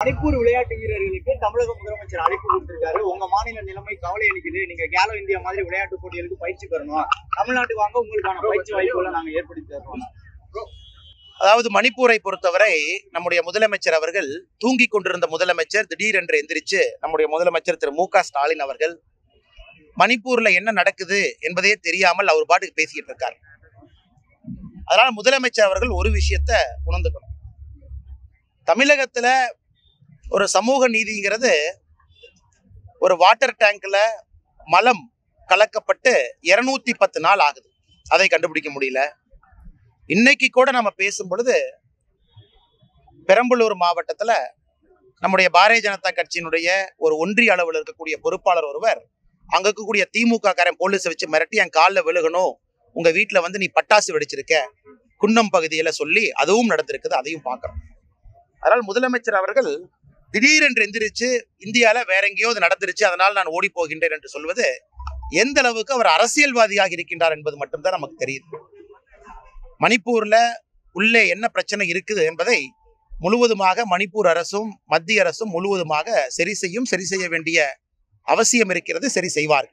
மணிப்பூர் விளையாட்டு வீரர்களுக்கு தமிழக முதலமைச்சர் அழைப்பு கொடுத்திருக்காரு உங்க மாநில நிலைமை கவலை அளிக்குது நீங்க கேலோ இந்தியா மாதிரி விளையாட்டு போட்டிகளுக்கு பயிற்சி பெறணும் தமிழ்நாட்டுக்கு வாங்க உங்களுக்கான பயிற்சி வாய்ப்புகளை நாங்க ஏற்படுத்தி தருவோம் அதாவது மணிப்பூரை பொறுத்தவரை நம்முடைய முதலமைச்சர் அவர்கள் தூங்கிக் கொண்டிருந்த முதலமைச்சர் திடீரென்று எந்திரிச்சு நம்முடைய முதலமைச்சர் திரு மு க ஸ்டாலின் அவர்கள் மணிப்பூர்ல என்ன நடக்குது என்பதே தெரியாமல் அவர் பாட்டுக்கு பேசிக்கிட்டு இருக்கார் அதனால முதலமைச்சர் அவர்கள் ஒரு விஷயத்த உணர்ந்துக்கணும் தமிழகத்துல ஒரு சமூக நீதிங்கிறது ஒரு வாட்டர் டேங்க்ல மலம் கலக்கப்பட்டு இருநூத்தி பத்து நாள் ஆகுது அதை கண்டுபிடிக்க முடியல இன்னைக்கு கூட நம்ம பேசும் பொழுது பெரம்பலூர் மாவட்டத்துல நம்முடைய பாரதிய ஜனதா கட்சியினுடைய ஒரு ஒன்றிய அளவில் இருக்கக்கூடிய பொறுப்பாளர் ஒருவர் அங்க இருக்கக்கூடிய திமுக காரன் போலீஸை வச்சு மிரட்டி என் காலில் விழுகணும் உங்க வீட்டுல வந்து நீ பட்டாசு வெடிச்சிருக்க குன்னம் பகுதியில சொல்லி அதுவும் நடந்திருக்குது அதையும் பார்க்கிறோம் அதனால் முதலமைச்சர் அவர்கள் திடீரென்று எந்திரிச்சு இந்தியால வேற எங்கேயோ இது நடந்துருச்சு அதனால் நான் ஓடி போகின்றேன் என்று சொல்வது எந்த அளவுக்கு அவர் அரசியல்வாதியாக இருக்கின்றார் என்பது மட்டும்தான் நமக்கு தெரியுது மணிப்பூர்ல உள்ளே என்ன பிரச்சனை இருக்குது என்பதை முழுவதுமாக மணிப்பூர் அரசும் மத்திய அரசும் முழுவதுமாக சரி செய்யும் சரி செய்ய வேண்டிய அவசியம் இருக்கிறது சரி செய்வார்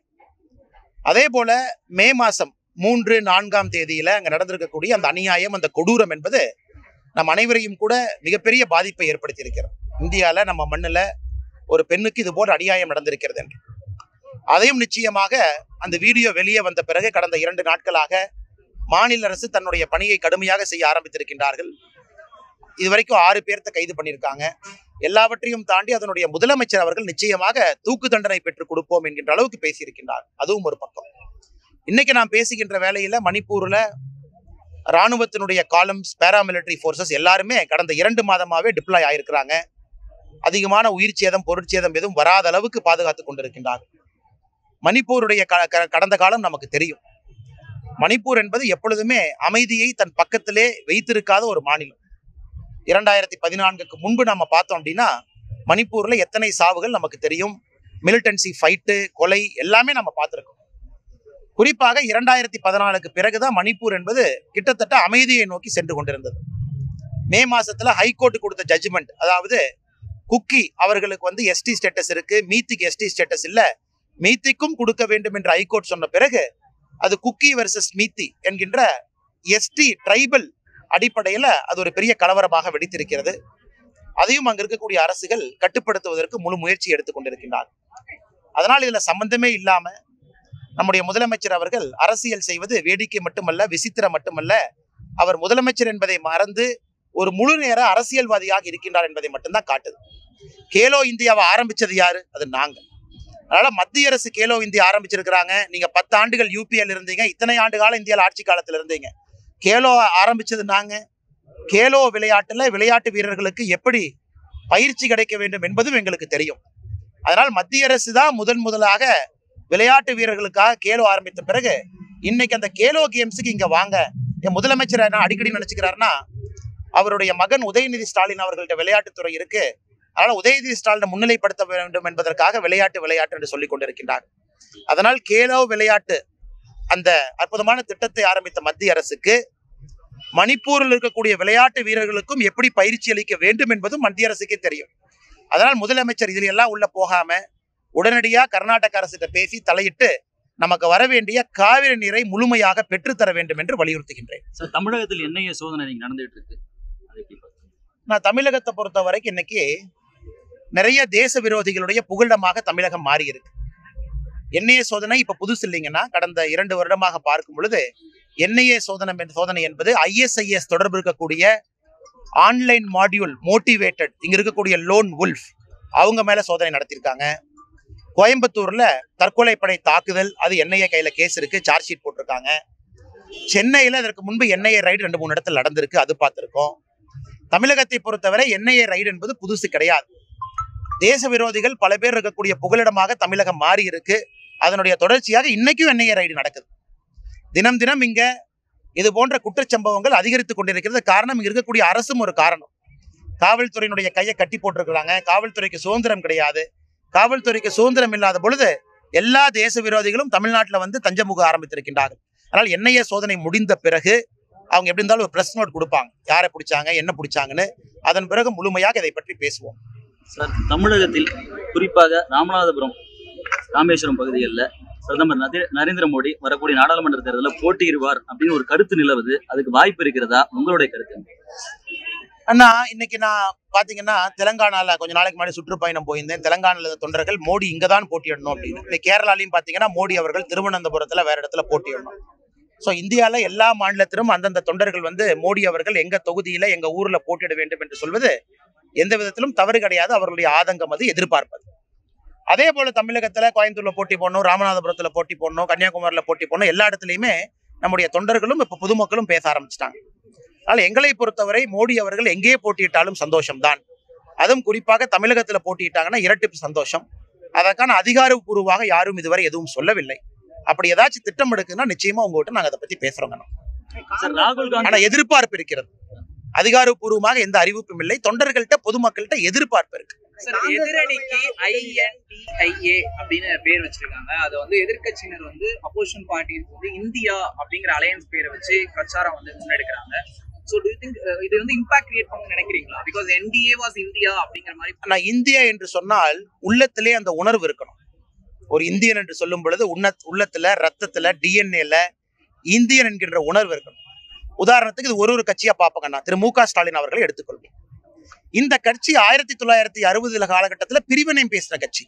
அதே போல மே மாசம் மூன்று நான்காம் தேதியில அங்க நடந்திருக்கக்கூடிய அந்த அநியாயம் அந்த கொடூரம் என்பது நம் அனைவரையும் கூட மிகப்பெரிய பாதிப்பை ஏற்படுத்தி இருக்கிறது இந்தியால நம்ம மண்ணுல ஒரு பெண்ணுக்கு இது போன்ற அநியாயம் நடந்திருக்கிறது என்று அதையும் நிச்சயமாக அந்த வீடியோ வெளியே வந்த பிறகு கடந்த இரண்டு நாட்களாக மாநில அரசு தன்னுடைய பணியை கடுமையாக செய்ய ஆரம்பித்திருக்கின்றார்கள் இதுவரைக்கும் ஆறு பேர்த்த கைது பண்ணியிருக்காங்க எல்லாவற்றையும் தாண்டி அதனுடைய முதலமைச்சர் அவர்கள் நிச்சயமாக தூக்கு தண்டனை பெற்றுக் கொடுப்போம் என்கின்ற அளவுக்கு பேசியிருக்கின்றார் அதுவும் ஒரு பக்கம் இன்னைக்கு நாம் பேசுகின்ற வேளையில மணிப்பூர்ல ராணுவத்தினுடைய காலம்ஸ் பேராமிலிட்டரி ஃபோர்ஸஸ் எல்லாருமே கடந்த இரண்டு மாதமாவே டிப்ளாய் ஆயிருக்கிறாங்க அதிகமான உயிர் சேதம் பொருட்சேதம் எதுவும் வராத அளவுக்கு பாதுகாத்துக் கொண்டிருக்கின்றார்கள் மணிப்பூருடைய க- க- கடந்த காலம் நமக்கு தெரியும் மணிப்பூர் என்பது எப்பொழுதுமே அமைதியை தன் பக்கத்திலே வைத்திருக்காத ஒரு மாநிலம் இரண்டாயிரத்தி பதினான்குக்கு முன்பு நம்ம பார்த்தோம் அப்படின்னா மணிப்பூர்ல எத்தனை சாவுகள் நமக்கு தெரியும் மிலிட்டன்சி ஃபைட்டு கொலை எல்லாமே நம்ம பார்த்திருக்கோம் குறிப்பாக இரண்டாயிரத்தி பதினாலுக்கு பிறகுதான் மணிப்பூர் என்பது கிட்டத்தட்ட அமைதியை நோக்கி சென்று கொண்டிருந்தது மே மாசத்துல ஹைகோர்ட் கொடுத்த ஜட்ஜ்மெண்ட் அதாவது குக்கி அவர்களுக்கு வந்து எஸ்டி ஸ்டேட்டஸ் இருக்கு மீத்திக்கு எஸ்டி ஸ்டேட்டஸ் இல்ல மீத்திக்கும் கொடுக்க வேண்டும் என்று ஹைகோர்ட் சொன்ன பிறகு அது குக்கி வெர்சஸ் மீத்தி என்கின்ற எஸ்டி ட்ரைபல் அடிப்படையில அது ஒரு பெரிய கலவரமாக வெடித்திருக்கிறது அதையும் அங்க இருக்கக்கூடிய அரசுகள் கட்டுப்படுத்துவதற்கு முழு முயற்சி எடுத்துக் கொண்டிருக்கின்றார் அதனால் இதுல சம்பந்தமே இல்லாம நம்முடைய முதலமைச்சர் அவர்கள் அரசியல் செய்வது வேடிக்கை மட்டுமல்ல விசித்திரம் மட்டுமல்ல அவர் முதலமைச்சர் என்பதை மறந்து ஒரு முழு நேர அரசியல்வாதியாக இருக்கின்றார் என்பதை மட்டும்தான் காட்டுது கேலோ இந்தியாவை ஆரம்பிச்சது யாரு அது நாங்க அதனால மத்திய அரசு கேலோ இந்தியா ஆரம்பிச்சிருக்கிறாங்க நீங்க பத்து ஆண்டுகள் யூபிஎல் இருந்தீங்க இத்தனை ஆண்டு காலம் இந்தியாவில் ஆட்சி காலத்துல இருந்தீங்க கேலோ ஆரம்பிச்சது நாங்க கேலோ விளையாட்டுல விளையாட்டு வீரர்களுக்கு எப்படி பயிற்சி கிடைக்க வேண்டும் என்பதும் எங்களுக்கு தெரியும் அதனால் மத்திய அரசு தான் முதன் முதலாக விளையாட்டு வீரர்களுக்காக கேலோ ஆரம்பித்த பிறகு இன்னைக்கு அந்த கேலோ கேம்ஸுக்கு இங்க வாங்க என் முதலமைச்சர் என்ன அடிக்கடி நினைச்சுக்கிறாருன்னா அவருடைய மகன் உதயநிதி ஸ்டாலின் அவர்கள்ட்ட விளையாட்டுத்துறை இருக்கு அதனால உதயநிதி ஸ்டாலினை முன்னிலைப்படுத்த வேண்டும் என்பதற்காக விளையாட்டு விளையாட்டு என்று சொல்லிக் கொண்டிருக்கின்றார் அதனால் கேலோ விளையாட்டு அந்த அற்புதமான திட்டத்தை ஆரம்பித்த மத்திய அரசுக்கு மணிப்பூரில் இருக்கக்கூடிய விளையாட்டு வீரர்களுக்கும் எப்படி பயிற்சி அளிக்க வேண்டும் என்பதும் மத்திய அரசுக்கே தெரியும் அதனால் முதலமைச்சர் இதில் எல்லாம் உள்ள போகாம உடனடியாக கர்நாடக அரசிட்ட பேசி தலையிட்டு நமக்கு வர வேண்டிய காவிரி நீரை முழுமையாக பெற்றுத்தர வேண்டும் என்று வலியுறுத்துகின்றேன் சார் தமிழகத்தில் என்ஐஏ சோதனை நீங்க நடந்துட்டு இருக்கு அதை எப்படி பார்க்கறீங்க? நான் தமிழகத்தை பொறுத்த வரைக்கும் இன்னைக்கு நிறைய தேச விரோதிகளுடைய புகலிடமாக தமிழகம் மாறி இருக்கு என்ஐஏ சோதனை இப்ப புதுசு இல்லைங்கன்னா கடந்த இரண்டு வருடமாக பார்க்கும் பொழுது என்ஐஏ சோதனை என்- சோதனை என்பது ஐஎஸ்ஐஎஸ் தொடர்பு இருக்கக்கூடிய ஆன்லைன் மாடியூல் மோட்டிவேட்டட் இங்க இருக்கக்கூடிய லோன் உல்ஃப் அவங்க மேல சோதனை நடத்தியிருக்காங்க கோயம்புத்தூர்ல தற்கொலைப்படை தாக்குதல் அது என்ஐஏ கையில கேஸ் இருக்கு சார்ஜ் ஷீட் போட்டிருக்காங்க சென்னையில அதற்கு முன்பு என்ஐஏ ரைடு ரெண்டு மூணு இடத்துல நடந்திருக்கு அது பார்த்திருக்கோம் தமிழகத்தை பொறுத்தவரை என்ஐஏ ரைடு என்பது புதுசு கிடையாது தேச விரோதிகள் பல பேர் இருக்கக்கூடிய புகலிடமாக தமிழகம் மாறி இருக்கு அதனுடைய தொடர்ச்சியாக இன்னைக்கும் என்ஐஏ ரைடு நடக்குது தினம் தினம் இங்க இது போன்ற குற்றச்சம்பவங்கள் அதிகரித்துக் கொண்டிருக்கிறது காரணம் இங்க இருக்கக்கூடிய அரசும் ஒரு காரணம் காவல்துறையினுடைய கையை கட்டி போட்டிருக்கிறாங்க காவல்துறைக்கு சுதந்திரம் கிடையாது காவல்துறைக்கு சுதந்திரம் இல்லாத பொழுது எல்லா தேச விரோதிகளும் தமிழ்நாட்டில் வந்து தஞ்சமுக ஆரம்பித்திருக்கின்றார்கள் ஆனால் என்ஐஏ சோதனை முடிந்த பிறகு அவங்க எப்படி இருந்தாலும் ஒரு பிரஸ் நோட் கொடுப்பாங்க யாரை பிடிச்சாங்க என்ன பிடிச்சாங்கன்னு அதன் பிறகு முழுமையாக இதை பற்றி பேசுவோம் சார் தமிழகத்தில் குறிப்பாக ராமநாதபுரம் ராமேஸ்வரம் பகுதிகளில் பிரதமர் நதி- நரேந்திர மோடி வரக்கூடிய நாடாளுமன்ற தேர்தலில் போட்டியிடுவார் அப்படின்னு ஒரு கருத்து நிலவுது அதுக்கு வாய்ப்பு இருக்கிறதா உங்களுடைய கருத்து என்ன? அண்ணா இன்னைக்கு நான் பாத்தீங்கன்னா தெலங்கானால கொஞ்ச நாளைக்கு முன்னாடி சுற்றுப்பயணம் போயிருந்தேன் தெலங்கானால இருந்த தொண்டர்கள் மோடி இங்க தான் போட்டியிடணும் அப்படின்னு இன்னைக்கு கேரளாலையும் பாத்தீங்கன்னா மோடி அவர்கள் திருவனந்தபுரத்துல வேற இடத்துல போட்டியிடணும் ஸோ இந்தியால எல்லா மாநிலத்திலும் அந்தந்த தொண்டர்கள் வந்து மோடி அவர்கள் எங்க தொகுதியில எங்க ஊர்ல போட்டியிட வேண்டும் என்று சொல்வது எந்த விதத்திலும் தவறு கிடையாது அவர்களுடைய ஆதங்கம் அது எதிர்பார்ப்பது அதே போல தமிழகத்துல கோயம்புத்தூர்ல போட்டி போடணும் ராமநாதபுரத்துல போட்டி போடணும் கன்னியாகுமரியில போட்டி போடணும் எல்லா இடத்துலயுமே நம்முடைய தொண்டர்களும் இப்ப பொதுமக்களும் பேச ஆரம்பிச்சிட்டாங்க அதனால எங்களை பொறுத்தவரை மோடி அவர்கள் எங்கே போட்டியிட்டாலும் சந்தோஷம்தான் அதுவும் குறிப்பாக தமிழகத்துல போட்டியிட்டாங்கன்னா இரட்டிப்பு சந்தோஷம் அதற்கான அதிகாரப்பூர்வமாக யாரும் இதுவரை எதுவும் சொல்லவில்லை அப்படி ஏதாச்சும் திட்டம் எடுக்குன்னா நிச்சயமா உங்ககிட்ட நாங்க அதை பத்தி பேசுறோங்க சார் ராகுல் காந்தி ஆனா எதிர்பார்ப்பு இருக்கிறது அதிகாரப்பூர்வமாக எந்த அறிவிப்பும் இல்லை தொண்டர்கள்ட்ட பொதுமக்கள்கிட்ட எதிர்பார்ப்பு இருக்கு சார் எதிரணிக்கு ஐஎன்டிஐஏ அப்படின்னு பேர் வச்சிருக்காங்க அதை வந்து எதிர்க்கட்சியினர் வந்து அப்போசிஷன் பார்ட்டிஸ் வந்து இந்தியா அப்படிங்கிற அலையன்ஸ் பேரை வச்சு பிரச்சாரம் வந்து முன்னெடுக்கிறாங்க ஸோ டு திங்க் இது வந்து இம்பாக்ட் கிரியேட் பண்ணணும்னு நினைக்கிறீங்களா பிகாஸ் என்டிஏ வாஸ் இந்தியா அப்படிங்கிற மாதிரி ஆனா இந்தியா என்று சொன்னால் உள்ளத்திலே அந்த உணர்வு இருக்கணும் ஒரு இந்தியன் என்று சொல்லும் பொழுது உன்ன உள்ளத்துல ரத்தத்துல டிஎன்ஏல இந்தியன் என்கின்ற உணர்வு இருக்கணும் உதாரணத்துக்கு இது ஒரு ஒரு கட்சியா பார்ப்போங்க நான் திரு மு க ஸ்டாலின் அவர்களை எடுத்துக்கொள்வேன் இந்த கட்சி ஆயிரத்தி தொள்ளாயிரத்தி அறுபதுல காலகட்டத்துல பிரிவினை பேசின கட்சி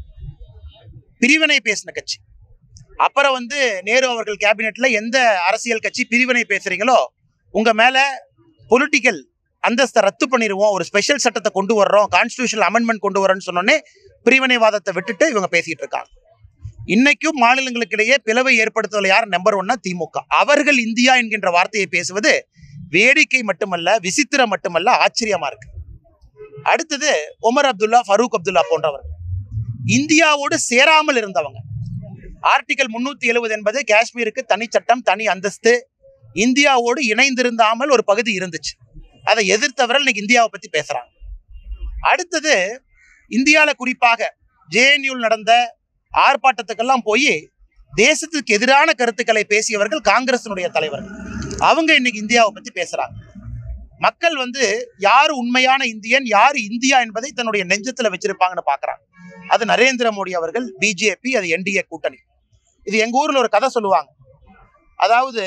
பிரிவினை பேசின கட்சி அப்புறம் வந்து நேரு அவர்கள் கேபினெட்ல எந்த அரசியல் கட்சி பிரிவினை பேசுறீங்களோ உங்க மேல பொலிட்டிக்கல் அந்தஸ்தை ரத்து பண்ணிடுவோம் ஒரு ஸ்பெஷல் சட்டத்தை கொண்டு வர்றோம் கான்ஸ்டியூஷனல் அமெண்ட்மெண்ட் கொண்டு வரோம்னு சொன்னோன்னே பிரிவினைவாதத்தை விட்டுட்டு இவங்க பேசிட்டு இருக்காங்க இன்னைக்கும் மாநிலங்களுக்கிடையே பிளவை ஏற்படுத்துவதில் யார் நம்பர் ஒன்னா திமுக அவர்கள் இந்தியா என்கின்ற வார்த்தையை பேசுவது வேடிக்கை மட்டுமல்ல விசித்திரம் மட்டுமல்ல ஆச்சரியமா இருக்கு அடுத்தது உமர் அப்துல்லா ஃபரூக் அப்துல்லா போன்றவர்கள் இந்தியாவோடு சேராமல் இருந்தவங்க ஆர்டிகல் முன்னூத்தி எழுபது என்பது காஷ்மீருக்கு தனி சட்டம் தனி அந்தஸ்து இந்தியாவோடு இணைந்திருந்தாமல் ஒரு பகுதி இருந்துச்சு அதை எதிர்த்தவர்கள் இன்னைக்கு இந்தியாவை பத்தி பேசுறாங்க அடுத்தது இந்தியால குறிப்பாக ஜேஎன்யூல் நடந்த ஆர்ப்பாட்டத்துக்கெல்லாம் போய் தேசத்துக்கு எதிரான கருத்துக்களை பேசியவர்கள் காங்கிரசினுடைய தலைவர்கள் அவங்க இன்னைக்கு இந்தியாவை பத்தி பேசுறாங்க மக்கள் வந்து யார் உண்மையான இந்தியன் யார் இந்தியா என்பதை தன்னுடைய நெஞ்சத்துல வச்சிருப்பாங்கன்னு பாக்குறாங்க அது நரேந்திர மோடி அவர்கள் பிஜேபி அது என்டிஏ கூட்டணி இது எங்க ஊர்ல ஒரு கதை சொல்லுவாங்க அதாவது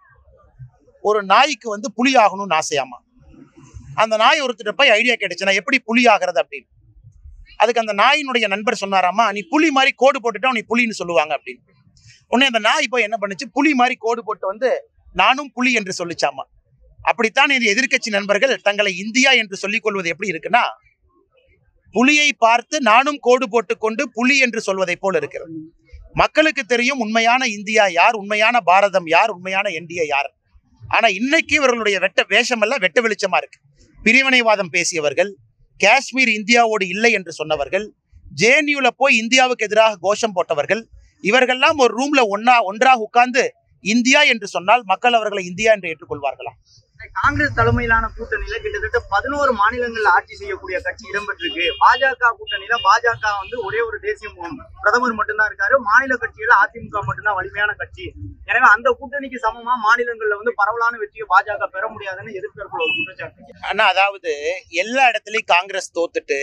ஒரு நாய்க்கு வந்து புலி ஆகணும்னு ஆசையாமா அந்த நாய் ஒருத்தர் போய் ஐடியா கேட்டுச்சு நான் எப்படி புலி ஆகிறது அப்படின்னு அதுக்கு அந்த நாயினுடைய நண்பர் சொன்னாராமா நீ புலி மாதிரி கோடு போட்டுட்டா நீ புலின்னு சொல்லுவாங்க அப்படின்னு உடனே அந்த நாய் போய் என்ன பண்ணுச்சு புலி மாதிரி கோடு போட்டு வந்து நானும் புலி என்று சொல்லிச்சாமா அப்படித்தான் இந்த எதிர்க்கட்சி நண்பர்கள் தங்களை இந்தியா என்று சொல்லிக் கொள்வது எப்படி இருக்குன்னா புலியை பார்த்து நானும் கோடு போட்டுக்கொண்டு புலி என்று சொல்வதை போல இருக்கிறது மக்களுக்கு தெரியும் உண்மையான இந்தியா யார் உண்மையான பாரதம் யார் உண்மையான என்டிஏ யார் ஆனா இன்னைக்கு இவர்களுடைய வெட்ட வேஷமெல்லாம் வெட்ட வெளிச்சமா இருக்கு பிரிவினைவாதம் பேசியவர்கள் காஷ்மீர் இந்தியாவோடு இல்லை என்று சொன்னவர்கள் ஜேஎன்யூல போய் இந்தியாவுக்கு எதிராக கோஷம் போட்டவர்கள் இவர்கள்லாம் ஒரு ரூம்ல ஒன்னா ஒன்றாக உட்கார்ந்து இந்தியா என்று சொன்னால் மக்கள் அவர்களை இந்தியா என்று ஏற்றுக்கொள்வார்களா காங்கிரஸ் தலைமையிலான கூட்டணியில கிட்டத்தட்ட பதினோரு மாநிலங்கள்ல ஆட்சி செய்யக்கூடிய கட்சி இடம்பெற்றிருக்கு பாஜக கூட்டணியில பாஜக வந்து ஒரே ஒரு தேசிய முகம் பிரதமர் மட்டும்தான் இருக்காரு மாநில கட்சியில அதிமுக மட்டும்தான் வலிமையான கட்சி எனவே அந்த கூட்டணிக்கு சமமா மாநிலங்கள்ல வந்து பரவலான வெற்றியை பாஜக பெற முடியாதுன்னு எதிர்ப்பு ஒரு குற்றச்சாட்டு ஆனா அதாவது எல்லா இடத்துலயும் காங்கிரஸ் தோத்துட்டு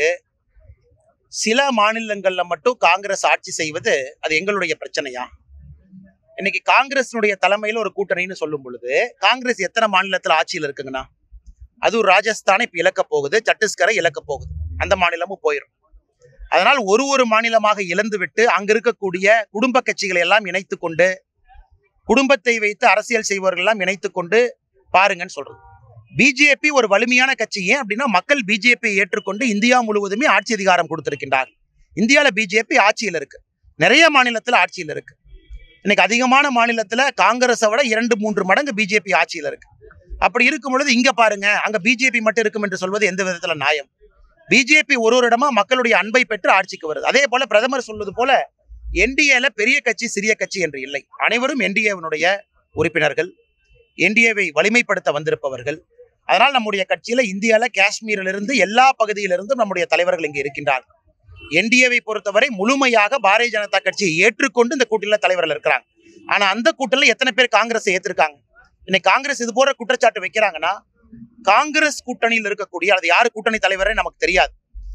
சில மாநிலங்கள்ல மட்டும் காங்கிரஸ் ஆட்சி செய்வது அது எங்களுடைய பிரச்சனையா இன்னைக்கு காங்கிரஸினுடைய தலைமையில ஒரு கூட்டணின்னு சொல்லும் பொழுது காங்கிரஸ் எத்தனை மாநிலத்துல ஆட்சியில் இருக்குங்கண்ணா அதுவும் ராஜஸ்தானை இப்ப இழக்க போகுது சத்தீஸ்கரை இழக்க போகுது அந்த மாநிலமும் போயிடும் அதனால் ஒரு ஒரு மாநிலமாக இழந்து விட்டு அங்க இருக்கக்கூடிய குடும்ப கட்சிகளை எல்லாம் இணைத்து கொண்டு குடும்பத்தை வைத்து அரசியல் செய்பவர்கள் எல்லாம் இணைத்து கொண்டு பாருங்கன்னு சொல்றது பிஜேபி ஒரு வலிமையான கட்சி ஏன் அப்படின்னா மக்கள் பிஜேபியை ஏற்றுக்கொண்டு இந்தியா முழுவதுமே ஆட்சி அதிகாரம் கொடுத்திருக்கின்றார் இந்தியால பிஜேபி ஆட்சியில் இருக்கு நிறைய மாநிலத்துல ஆட்சியில் இருக்கு இன்னைக்கு அதிகமான மாநிலத்துல காங்கிரஸை விட இரண்டு மூன்று மடங்கு பிஜேபி ஆட்சியில் இருக்கு அப்படி இருக்கும் பொழுது இங்க பாருங்க அங்க பிஜேபி மட்டும் இருக்கும் என்று சொல்வது எந்த விதத்துல நியாயம் பிஜேபி ஒரு ஒரு இடமா மக்களுடைய அன்பை பெற்று ஆட்சிக்கு வருது அதே போல பிரதமர் சொல்வது போல என்டிஏல பெரிய கட்சி சிறிய கட்சி என்று இல்லை அனைவரும் என்டிஏவினுடைய உறுப்பினர்கள் என்டிஏவை வலிமைப்படுத்த வந்திருப்பவர்கள் அதனால் நம்முடைய கட்சியில இந்தியால காஷ்மீரிலிருந்து எல்லா பகுதியிலிருந்தும் நம்முடைய தலைவர்கள் இங்கே இருக்கின்றார்கள் என்டிஏவை பொறுத்தவரை முழுமையாக பாரதிய ஜனதா கட்சியை ஏற்றுக்கொண்டு இந்த கூட்டணியில தலைவர்கள் இருக்கிறாங்க ஆனா அந்த கூட்டணியில எத்தனை பேர் காங்கிரஸ் ஏத்திருக்காங்க இன்னைக்கு காங்கிரஸ் இது போற குற்றச்சாட்டு வைக்கிறாங்கன்னா காங்கிரஸ் கூட்டணியில் இருக்கக்கூடிய அது யாரு கூட்டணி தலைவரே நமக்கு தெரியாது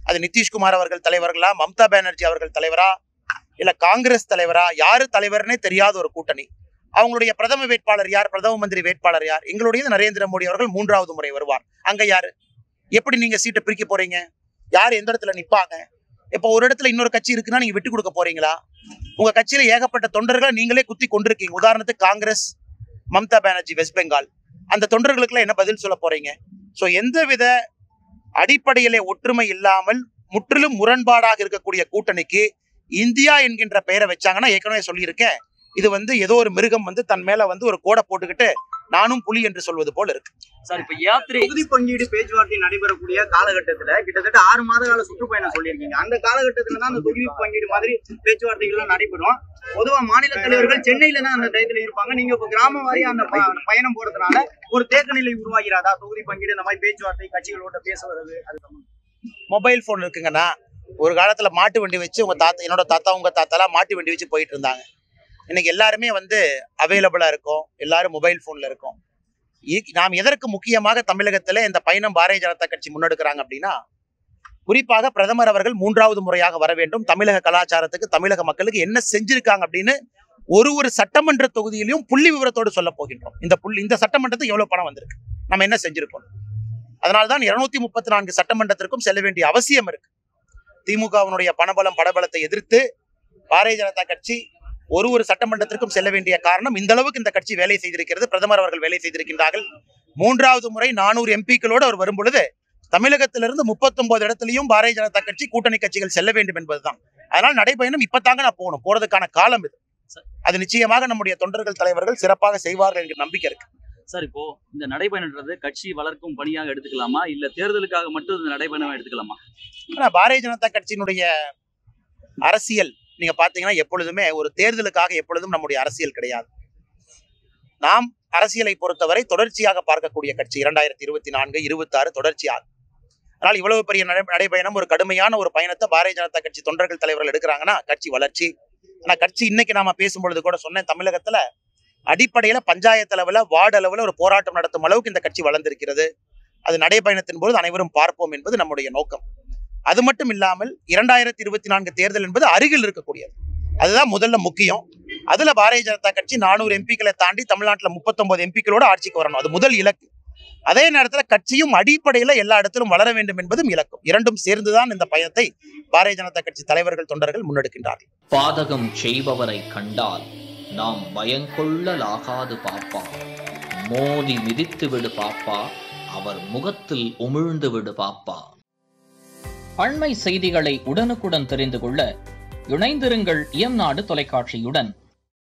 அது நிதிஷ்குமார் அவர்கள் தலைவர்களா மம்தா பானர்ஜி அவர்கள் தலைவரா இல்ல காங்கிரஸ் தலைவரா யாரு தலைவர்னே தெரியாத ஒரு கூட்டணி அவங்களுடைய பிரதம வேட்பாளர் யார் பிரதம மந்திரி வேட்பாளர் யார் எங்களுடையது நரேந்திர மோடி அவர்கள் மூன்றாவது முறை வருவார் அங்க யாரு எப்படி நீங்க சீட்டை பிரிக்க போறீங்க யார் எந்த இடத்துல நிப்பாங்க இப்போ ஒரு இடத்துல இன்னொரு கட்சி இருக்குன்னா நீங்க விட்டு கொடுக்க போறீங்களா உங்க கட்சியில ஏகப்பட்ட தொண்டர்களை நீங்களே குத்தி கொண்டிருக்கீங்க உதாரணத்துக்கு காங்கிரஸ் மம்தா பானர்ஜி வெஸ்ட் பெங்கால் அந்த தொண்டர்களுக்குலாம் என்ன பதில் சொல்ல போறீங்க ஸோ எந்தவித அடிப்படையிலே ஒற்றுமை இல்லாமல் முற்றிலும் முரண்பாடாக இருக்கக்கூடிய கூட்டணிக்கு இந்தியா என்கின்ற பெயரை வச்சாங்கன்னா ஏற்கனவே சொல்லியிருக்கேன் இது வந்து ஏதோ ஒரு மிருகம் வந்து தன் மேல வந்து ஒரு கோடை போட்டுக்கிட்டு நானும் புலி என்று சொல்வது போல இருக்கு சார் இப்ப யாத்திரை தொகுதி பங்கீடு பேச்சுவார்த்தை நடைபெறக்கூடிய காலகட்டத்துல கிட்டத்தட்ட ஆறு மாத கால சுற்றுப்பயணம் சொல்லியிருக்கீங்க அந்த காலகட்டத்துல தான் அந்த தொகுதி பங்கீடு மாதிரி பேச்சுவார்த்தைகள் எல்லாம் நடைபெறும் பொதுவா மாநில தலைவர்கள் சென்னையில தான் அந்த டயத்துல இருப்பாங்க நீங்க இப்ப கிராம வாரியா அந்த ப- பயணம் போறதுனால ஒரு தேக்க நிலை உருவாகிறாதா தொகுதி பங்கீடு இந்த மாதிரி பேச்சுவார்த்தை கட்சிகளோட பேச வருது அது சம்பந்தமா? மொபைல் ஃபோன் இருக்குங்கன்னா ஒரு காலத்துல மாட்டு வண்டி வச்சு உங்க தாத்தா என்னோட தாத்தா உங்க தாத்தாலாம் மாட்டு வண்டி வச்சு போயிட்டு இருந்தாங்க இன்னைக்கு எல்லாருமே வந்து அவைலபிளா இருக்கும் எல்லாரும் மொபைல் போன்ல இருக்கும் இ- நாம் எதற்கு முக்கியமாக தமிழகத்துல இந்த பயணம் பாரதிய ஜனதா கட்சி முன்னெடுக்கிறாங்க அப்படின்னா குறிப்பாக பிரதமர் அவர்கள் மூன்றாவது முறையாக வர வேண்டும் தமிழக கலாச்சாரத்துக்கு தமிழக மக்களுக்கு என்ன செஞ்சிருக்காங்க அப்படின்னு ஒரு ஒரு சட்டமன்ற தொகுதியிலையும் புள்ளி விவரத்தோடு சொல்ல போகின்றோம் இந்த புள்ளி இந்த சட்டமன்றத்துக்கு எவ்வளவு பணம் வந்திருக்கு நம்ம என்ன செஞ்சிருக்கோம் அதனால்தான் இருநூத்தி முப்பத்தி நான்கு சட்டமன்றத்திற்கும் செல்ல வேண்டிய அவசியம் இருக்கு திமுகவினுடைய பணபலம் படபலத்தை எதிர்த்து பாரதிய ஜனதா கட்சி ஒரு ஒரு சட்டமன்றத்திற்கும் செல்ல வேண்டிய காரணம் இந்த அளவுக்கு இந்த கட்சி வேலை செய்திருக்கிறது பிரதமர் அவர்கள் வேலை செய்திருக்கின்றார்கள் மூன்றாவது முறை நானூறு எம்பிக்களோடு அவர் வரும் பொழுது தமிழகத்திலிருந்து முப்பத்தொன்பது இடத்துலையும் பாரதிய ஜனதா கட்சி கூட்டணி கட்சிகள் செல்ல வேண்டும் என்பதுதான் அதனால் நடைபயணம் இப்பதாங்க நான் போகணும் போறதுக்கான காலம் இது அது நிச்சயமாக நம்முடைய தொண்டர்கள் தலைவர்கள் சிறப்பாக செய்வார்கள் என்கிற நம்பிக்கை இருக்கு சார் இப்போ இந்த நடைபயணம்ன்றது கட்சி வளர்க்கும் பணியாக எடுத்துக்கலாமா இல்ல தேர்தலுக்காக மட்டும் இந்த நடைபயணம் எடுத்துக்கலாமா ஆனா பாரதிய ஜனதா கட்சியினுடைய அரசியல் நீங்க பாத்தீங்கன்னா எப்பொழுதுமே ஒரு தேர்தலுக்காக எப்பொழுதும் நம்முடைய அரசியல் கிடையாது நாம் அரசியலை பொறுத்தவரை தொடர்ச்சியாக பார்க்கக்கூடிய கட்சி இரண்டாயிரத்தி இருபத்தி நான்கு இருபத்தி ஆறு தொடர்ச்சியாக அதனால் இவ்வளவு பெரிய நடை நடைபயணம் ஒரு கடுமையான ஒரு பயணத்தை பாரதிய ஜனதா கட்சி தொண்டர்கள் தலைவர்கள் எடுக்கிறாங்கன்னா கட்சி வளர்ச்சி ஆனா கட்சி இன்னைக்கு நாம பேசும்பொழுது கூட சொன்னேன் தமிழகத்துல அடிப்படையில பஞ்சாயத்து அளவுல வார்டு அளவுல ஒரு போராட்டம் நடத்தும் அளவுக்கு இந்த கட்சி வளர்ந்திருக்கிறது அது நடைபயணத்தின் போது அனைவரும் பார்ப்போம் என்பது நம்முடைய நோக்கம் அது மட்டும் இல்லாமல் இரண்டாயிரத்தி இருபத்தி நான்கு தேர்தல் என்பது அருகில் இருக்கக்கூடியது அதுதான் முதல்ல முக்கியம் அதுல பாரதிய ஜனதா கட்சி நானூறு எம்பிக்களை தாண்டி தமிழ்நாட்டுல முப்பத்தொன்பது எம்பிக்களோட ஆட்சிக்கு வரணும் அது முதல் இலக்கு அதே நேரத்துல கட்சியும் அடிப்படையில எல்லா இடத்திலும் வளர வேண்டும் என்பதும் இலக்கும் இரண்டும் சேர்ந்துதான் இந்த பயணத்தை பாரதிய ஜனதா கட்சி தலைவர்கள் தொண்டர்கள் முன்னெடுக்கின்றார்கள் பாதகம் செய்பவரை கண்டால் நாம் பயங்கொள்ளலாகாது பாப்பா மோதி மிதித்து விடு பாப்பா அவர் முகத்தில் உமிழ்ந்து விடு பாப்பா அண்மை செய்திகளை உடனுக்குடன் தெரிந்து கொள்ள இணைந்திருங்கள் இயம்நாடு தொலைக்காட்சியுடன்